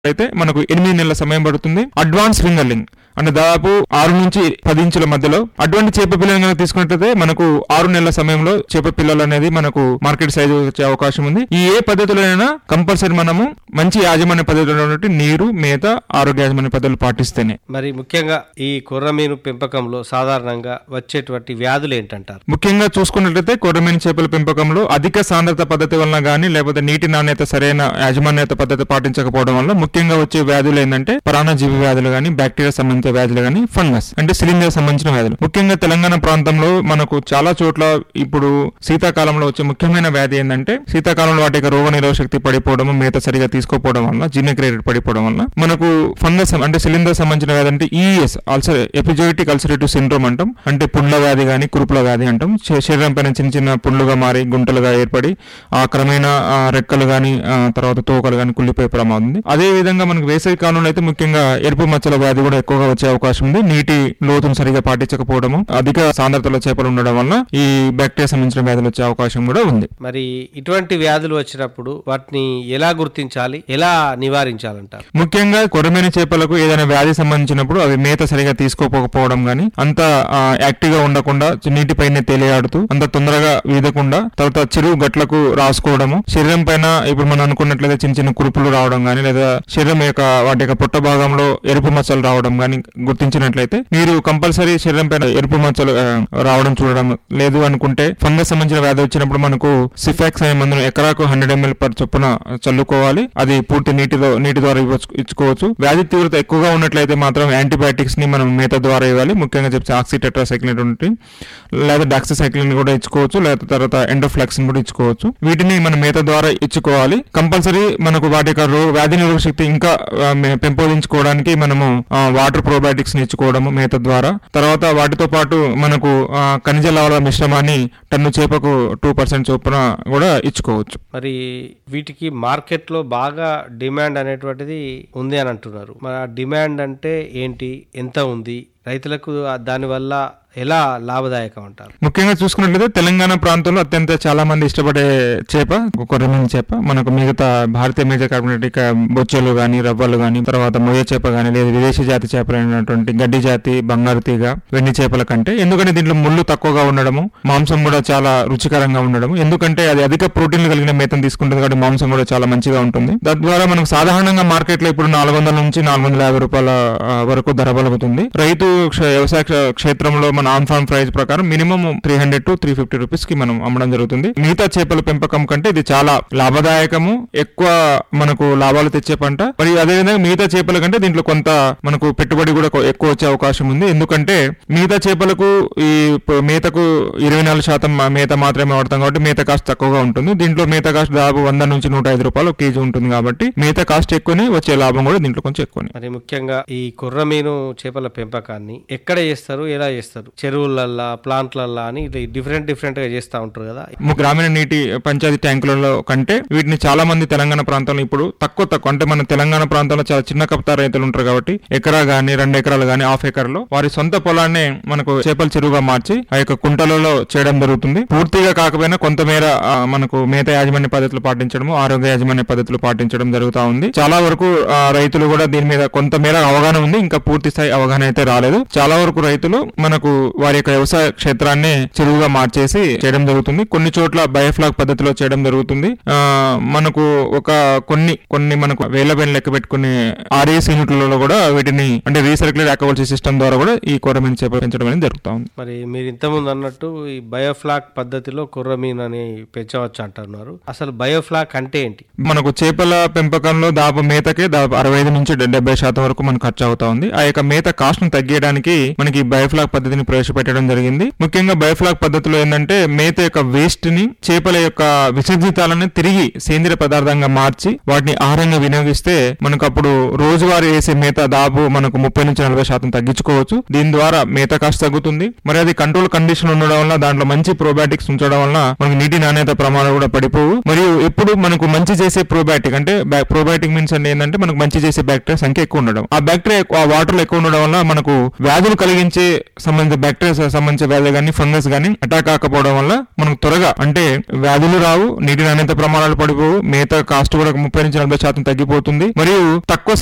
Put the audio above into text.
అయితే మనకు ఎనిమిది నెలల సమయం పడుతుంది అడ్వాన్స్ ఫింగర్లింగ్ అంటే దాదాపు ఆరు నుంచి పది ఇంచుల మధ్యలో అటువంటి చేప పిల్లలు కనుక తీసుకున్నట్లయితే మనకు ఆరు నెలల సమయంలో చేప పిల్లలు అనేది మనకు మార్కెట్ సైజు వచ్చే అవకాశం ఉంది ఈ ఏ పద్ధతిలోనైనా కంపల్సరీ మనము మంచి యాజమాన్య పద్ధతిలో ఉన్నట్టు నీరు మేత ఆరోగ్య యాజమాన్య పద్ధతులు పాటిస్తేనే మరి ముఖ్యంగా ఈ కొర్రమీను పెంపకంలో సాధారణంగా వచ్చేటువంటి వ్యాధులు ఏంటంటారు ముఖ్యంగా చూసుకున్నట్లయితే కొర్రమీన చేపల పెంపకంలో అధిక సాంద్రత పద్ధతి వలన గానీ లేకపోతే నీటి నాణ్యత సరైన యాజమాన్యత పద్ధతి పాటించకపోవడం వల్ల ముఖ్యంగా వచ్చే వ్యాధులు ఏంటంటే పరాణజీవి వ్యాధులు గానీ బ్యాక్టీరియా సంబంధించిన వ్యాధులు గానీ ఫంగస్ అంటే సిలిండర్ సంబంధించిన వ్యాధులు ముఖ్యంగా తెలంగాణ ప్రాంతంలో మనకు చాలా చోట్ల ఇప్పుడు శీతాకాలంలో వచ్చే ముఖ్యమైన వ్యాధి ఏంటంటే శీతాకాలంలో వాటి యొక్క రోగ నిరోధక శక్తి పడిపోవడం మేత సరిగా తీసుకోకపోవడం వల్ల జీర్ణక్రియ పడిపోవడం వల్ల మనకు ఫంగస్ అంటే సిలిండర్ సంబంధించిన వ్యాధి అంటే ES ulcer epizootic ulcerative syndrome అంటాం అంటే పుండ్ల వ్యాధి కానీ కురుపుల వ్యాధి అంటాం శ- శరీరం పైన చిన్న చిన్న పుండ్లుగా మారి గుంటలుగా ఏర్పడి ఆ క్రమేణా ఆ, రెక్కలు కానీ తర్వాత తోకలు కానీ కుళ్ళిపోయే ప్రమాదం ఉంది అదే విధంగా మనకు వేసవి కాలంలో అయితే ముఖ్యంగా ఎరుపు మచ్చల వ్యాధి కూడా ఎక్కువగా వచ్చే అవకాశం ఉంది నీటి లోతును సరిగా పాటించకపోవడము అధిక సాంద్రతలో చేపలు ఉండడం వల్ల ఈ బ్యాక్టీరియా సంబంధించిన వ్యాధులు వచ్చే అవకాశం కూడా ఉంది మరి ఇటువంటి వ్యాధులు వచ్చినప్పుడు వాటిని ఎలా గుర్తించాలి ఎలా నివారించాలంటారు ముఖ్యంగా కొరమైన చేపలకు ఏదైనా వ్యాధి సంబంధించినప్పుడు అవి మేత సరిగా తీసుకోకపోవడం గానీ అంత యాక్టివ్ గా ఉండకుండా నీటిపైనే తేలియాడుతూ అంత తొందరగా వీదకుండా తర్వాత చెరువు గట్లకు రాసుకోవడము శరీరం పైన ఇప్పుడు మనం అనుకున్నట్లయితే చిన్న చిన్న కురుపులు రావడం గానీ లేదా శరీరం యొక్క వాటి యొక్క పొట్ట భాగంలో ఎరుపు మచ్చలు రావడం గానీ గుర్తించినట్లయితే మీరు కంపల్సరీ శరీరం పైన ఎరుపు మచ్చలు ఆ, రావడం చూడడం లేదు అనుకుంటే ఫంగస్ సంబంధించిన వ్యాధి వచ్చినప్పుడు మనకు సిఫాక్స్ అనే మందును ఎకరాకు హండ్రెడ్ ఎంఎల్ పర్ చొప్పున చల్లుకోవాలి అది పూర్తి నీటిలో నీటి ద్వారా ఇవ్వచ్చు ఇచ్చుకోవచ్చు వ్యాధి తీవ్రత ఎక్కువగా ఉన్నట్లయితే మాత్రం యాంటీబయాటిక్స్ ని మనం మేత ద్వారా ఇవ్వాలి ముఖ్యంగా చెప్తే ఆక్సిటెట్రాసైక్లిన్ ఉంటుంది లేదా డాక్సిసైక్లిన్ కూడా ఇచ్చుకోవచ్చు లేదా తర్వాత ఎండోఫ్లాక్సిన్ కూడా ఇచ్చుకోవచ్చు వీటిని మన మేత ద్వారా ఇచ్చుకోవాలి కంపల్సరీ మనకు వాటి యొక్క రో- వ్యాధి నిరోధక శక్తి ఇంకా ఆ, మే- పెంపొందించుకోవడానికి మనము వాటర్ ప్రోబయాటిక్స్ ని ఇచ్చుకోవడము మేత ద్వారా తర్వాత వాటితో పాటు మనకు ఆ, ఖనిజ లవణ మిశ్రమాన్ని టన్ను చేపకు టూ పర్సెంట్ చొప్పున కూడా ఇచ్చుకోవచ్చు మరి వీటికి మార్కెట్లో బాగా డిమాండ్ అనేటువంటిది ఉంది అని అంటున్నారు మరి ఆ డిమాండ్ అంటే ఏంటి ఎంత ఉంది రైతులకు ఆ దానివల్ల ఎలా లాభదాయకం అంటారు ముఖ్యంగా చూసుకున్నట్లయితే తెలంగాణ ప్రాంతంలో అత్యంత చాలా మంది ఇష్టపడే చేప కొర్రమీన చేప మనకు మిగతా భారతీయ మేజర్ కార్బోనేటిక్ బొచ్చెలు గాని రవ్వలు గాని తర్వాత మొయ్య చేప గాని లేదా విదేశీ జాతి చేపలైనటువంటి గడ్డి జాతి బంగారు తీగ వెండి చేపల కంటే ఎందుకంటే దీంట్లో ముళ్ళు తక్కువగా ఉండడము మాంసం కూడా చాలా రుచికరంగా ఉండడము ఎందుకంటే అది అధిక ప్రోటీన్లు కలిగిన మేతను తీసుకుంటుంది కాబట్టి మాంసం కూడా చాలా మంచిగా ఉంటుంది తద్వారా మనకు సాధారణంగా మార్కెట్ లో ఇప్పుడు నాలుగు వందల నుంచి నాలుగు వందల యాభై రూపాయల ఆ, వరకు ధర పలుకుతుంది రైతు క్ష- వ్యవసాయ క్ష- క్షేత్రంలో మన ఆన్ ఫార్మ్ ప్రైస్ ప్రకారం minimum three hundred to three fifty rupees కి మనం అమ్మడం జరుగుతుంది మిగతా చేపల పెంపకం కంటే ఇది చాలా లాభదాయకము ఎక్కువ మనకు లాభాలు తెచ్చే పంట మరి అదేవిధంగా మిగతా చేపల కంటే దీంట్లో కొంత మనకు పెట్టుబడి కూడా కొ- ఎక్కువ వచ్చే అవకాశం ఉంది ఎందుకంటే మిగతా చేపలకు ఈ ప- మేతకు ఇరవై నాలుగు శాతం మా- మేత మాత్రమే వాడతాం కాబట్టి మేత కాస్ట్ తక్కువగా ఉంటుంది దీంట్లో మేత కాస్ట్ దాదాపు వంద నుంచి నూట ఐదు రూపాయలు కేజీ ఉంటుంది కాబట్టి మేత కాస్ట్ ఎక్కువనే వచ్చే లాభం కూడా దీంట్లో కొంచెం ఎక్కువనే మరి ముఖ్యంగా ఈ కుర్రమీను చేపల పెంపకాన్ని ఎక్కడ చేస్తారు ఎలా చేస్తారు చెరువులల్లా ప్లాంట్లల్లా అని ఇది డిఫరెంట్ డిఫరెంట్ గా చేస్తూ ఉంటారు కదా ము- గ్రామీణ నీటి పంచాయతీ ట్యాంకులలో కంటే వీటిని చాలా మంది తెలంగాణ ప్రాంతంలో ఇప్పుడు తక్కువ తక్కువ అంటే మన తెలంగాణ ప్రాంతంలో చాలా చిన్న కప్తా రైతులు ఉంటారు కాబట్టి ఎకరా గానీ రెండు ఎకరాలు గానీ హాఫ్ ఎకర్ లో వారి సొంత పొలాన్నే మనకు చేపల చెరువుగా మార్చి ఆ యొక్క కుంటలలో చేయడం జరుగుతుంది పూర్తిగా కాకపోయినా కొంతమేర ఆ, మనకు మేత యాజమాన్య పద్ధతులు పాటించడము ఆరోగ్య యాజమాన్య పద్ధతులు పాటించడం జరుగుతా ఉంది చాలా వరకు ఆ, రైతులు కూడా దీని మీద కొంతమేర అవగాహన ఉంది ఇంకా పూర్తి స్థాయి అవగాహన అయితే రాలేదు చాలా వరకు రైతులు మనకు వారి యొక్క వ్యవసాయ క్షేత్రాన్ని చెరువుగా మార్చేసి చేయడం జరుగుతుంది కొన్ని చోట్ల బయోఫ్లాగ్ పద్ధతిలో చేయడం జరుగుతుంది ఆ, మనకు ఒక కొన్ని కొన్ని మనకు వేల పైన లెక్క పెట్టుకునే ఆర్ఏఎస్ యూనిట్లలో కూడా వీటిని అంటే రీసర్క్యులేట్ అక్వల్సీ సిస్టమ్ ద్వారా కూడా ఈ కొరమీన చేప పెంచడం అనేది జరుగుతా ఉంది మరి మీరు ఇంతకుముందు అన్నట్టు ఈ బయోఫ్లాక్ పద్ధతిలో కుర్రమీన్ అని పెంచవచ్చు అంటున్నారు అసలు బయోఫ్లాక్ అంటే ఏంటి మనకు చేపల పెంపకంలో దాదాపు మేతకే దాదాపు అరవై ఐదు నుంచి డెబ్బై శాతం వరకు మనకు ఖర్చు అవుతా ఉంది ఆ యొక్క మేత కాస్ట్ ను తగ్గించడానికి మనకి బయోఫ్లాక్ పద్ధతిని ప్రవేశపెట్టడం జరిగింది ముఖ్యంగా బయోఫ్లాక్ పద్ధతిలో ఏంటంటే మేత యొక్క వేస్ట్ ని చేపల యొక్క విసర్జితాలను తిరిగి సేంద్రియ పదార్థంగా మార్చి వాటిని ఆహారంగా వినియోగిస్తే మనకు అప్పుడు రోజువారీ వేసే మేత దాదాపు మనకు ముప్పై నుంచి నలభై శాతం తగ్గించుకోవచ్చు దీని ద్వారా మేత కాస్ట్ తగ్గుతుంది మరి అది కంట్రోల్ కండిషన్ ఉండడం వల్ల దాంట్లో మంచి ప్రోబయాటిక్స్ ఉంచడం వల్ల మనకు నీటి నాణ్యత ప్రమాణాలు కూడా పడిపోవు మరియు ఎప్పుడు మనకు మంచి చేసే ప్రోబయాటిక్ అంటే ప్రోబయాటిక్ మీన్స్ అంటే ఏంటంటే మనకు మంచి చేసే బ్యాక్టీరియా సంఖ్య ఎక్కువ ఉండడం ఆ బ్యాక్టీరియా ఆ వాటర్ లో ఎక్కువ ఉండడం వల్ల మనకు వ్యాధులు కలిగించే సంబంధిత బ్యాక్టీరియా సంబంధించిన వ్యాధి కానీ ఫంగస్ కానీ అటాక్ కాకపోవడం వల్ల మనకు త్వరగా అంటే వ్యాధులు రావు నీటి నాణ్యత ప్రమాణాలు పడిపోవు మేత కాస్ట్ కూడా ముప్పై నుంచి నలభై శాతం తగ్గిపోతుంది మరియు తక్కువ